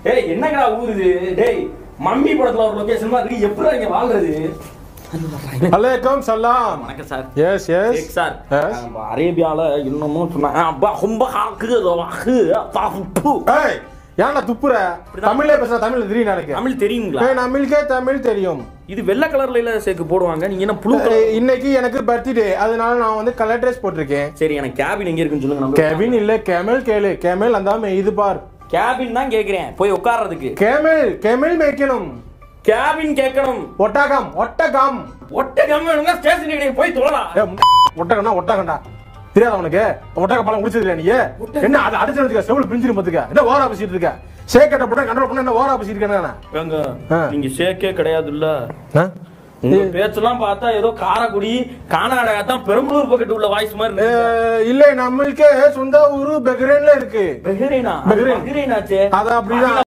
டேய் என்னங்கடா ஊர் இது டேய் மம்மி படத்துல ஒரு லொகேஷன் மாதிரி இருக்கு எப்படி இங்க வாழ்றது அலைக்கும் சலாம் வணக்கம் சார் எஸ் எஸ் கேக் சார் எஸ் நம்ம அரேபியால இன்னமும் சொன்னாங்க அப்பா ரொம்ப ஹாக்கு வாக்கு அப்பா உப்பு ஏய் ஏன்டா துப்புற தமிழ்ல பேசுற தமிழ்ல தெரியும் எனக்கு தமிழ் தெரியுங்களா ஏய் நம்மளுக்கே தமிழ் தெரியும் இது வெள்ளை கலர்ல இல்ல சேர்க்கு போடுவாங்க நீங்க என்ன ப்ளூ கலர் ஏய், இன்னைக்கு எனக்கு பர்த்டே அதனால நான் வந்து கலர் ட்ரெஸ் போட்டிருக்கேன் சரி எனக்கு கேபின் எங்க இருக்குன்னு சொல்லுங்க நம்ம கேபின் இல்ல கேமல் கேளு கேமல் அந்த இது பார் கேபின் தான் கேக்குறேன் போய் உட்கார்றதுக்கு கேமல் கேமல் மேய்க்கணும் கேபின் கேட்கணும் ஒட்டகம் ஒட்டகம் ஒட்ட கம்மி ஸ்டேஷன் கிடையாது போய் தொழலாம் ஏய், ஒட்டகம்னா ஒட்டகம்டா தெரியாத உனக்கு ஒட்டக பழம் குடிச்சது இல்லையா நீ என்ன அதை அடிச்சு வச்சுக்க செவ்வளவு பிரிஞ்சிரும் பாத்துக்க என்ன ஓரா பேசிட்டு இருக்க சேக்கட்ட போட்டா கண்ட்ரோல் பண்ண என்ன ஓரா பேசிட்டு இருக்கேன் ஏங்க ஆ. நீங்க ஷேக்கே கிடையாது இல்ல உங்க பேச்செல்லாம் பார்த்தா ஏதோ காரைக்குடி கானாடகா தான் பெரம்பலூர் பக்கத்து உள்ள வாய்ஸ் மாதிரி இருக்கு. இல்ல நம்மளுக்கே சொந்த ஊரு பெக்ரைன்ல இருக்கு பஹ்ரைனா பஹ்ரைன். பஹ்ரைனாச்சே அது அப்படிதான்